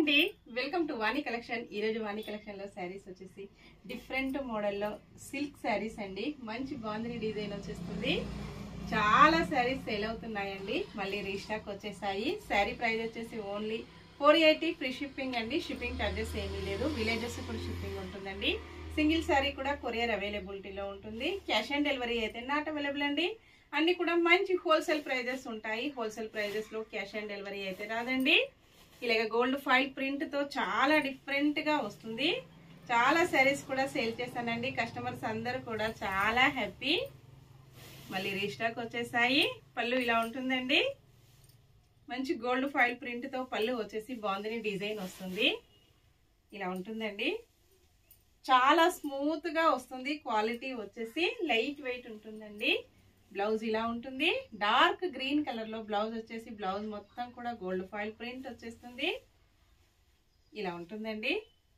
అండి welcome to Vani collection ఈ రోజు వాణి కలెక్షన్ లో శారీస్ వచ్చేసి డిఫరెంట్ మోడల్లో సిల్క్ శారీస్ అండి మంచి బాందిని డిజైన్ వచ్చేస్తుంది చాలా శారీస్ సేల్ అవుతున్నాయండి మళ్ళీ రీస్టాక్ వచ్చేసాయి శారీ ప్రైస్ వచ్చేసి only four eighty free shipping అండి షిప్పింగ్ చార్జెస్ ఏమీ లేదు విలేజెస్ కూడా షిప్పింగ్ ఉంటుందండి సింగిల్ శారీ కూడా కొరియర్ అవైలబిలిటీలో ఉంటుంది క్యాష్ ఆన్ డెలివరీ అయితే నాట్ అవైలబుల్ అండి అన్ని కూడా మంచి హోల్సేల్ ప్రైజెస్ ఉంటాయి హోల్సేల్ ప్రైజెస్ లో క్యాష్ ఆన్ డెలివరీ అయితే రాదండి ఇలాగ గోల్డ్ ఫైల్ ప్రింట్ తో చాలా డిఫరెంట్ గా వస్తుంది చాలా శారీస్ కూడా సేల్ చేశానండి కస్టమర్స్ అందరూ కూడా చాలా హ్యాపీ మళ్ళీ రీస్టాక్ వచ్చేసాయి పళ్ళు ఇలా ఉంటుందండి మంచి గోల్డ్ ఫైల్ ప్రింట్ తో పళ్ళు వచ్చేసి బాగుందని డిజైన్ వస్తుంది ఇలా ఉంటుందండి చాలా స్మూత్ గా వస్తుంది క్వాలిటీ వచ్చేసి లైట్ వెయిట్ ఉంటుందండి బ్లౌజ్ ఇలా ఉంటుంది డార్క్ గ్రీన్ కలర్ లో బ్లౌజ్ వచ్చేసి బ్లౌజ్ మొత్తం కూడా గోల్డ్ ఫాయిల్ ప్రింట్ వచ్చేస్తుంది ఇలా ఉంటుందండి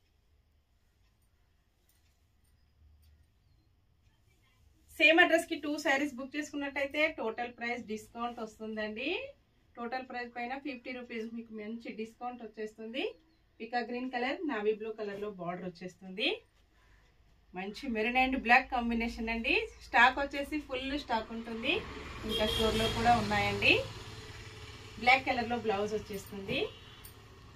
సేమ్ అడ్రస్ కి టూ శారీస్ బుక్ చేసుకున్నట్టయితే టోటల్ ప్రైస్ డిస్కౌంట్ వస్తుందండి టోటల్ ప్రైస్ పైన ఫిఫ్టీ రూపీస్ మీకు మంచి డిస్కౌంట్ వచ్చేస్తుంది పికా green colour navy blue colour లో బార్డర్ వచ్చేస్తుంది మంచి మెరూన్ అండ్ బ్లాక్ కాంబినేషన్ అండి స్టాక్ వచ్చేసి ఫుల్ స్టాక్ ఉంటుంది ఇంకా స్టోర్లో కూడా ఉన్నాయండి బ్లాక్ కలర్లో బ్లౌజ్ వచ్చేస్తుంది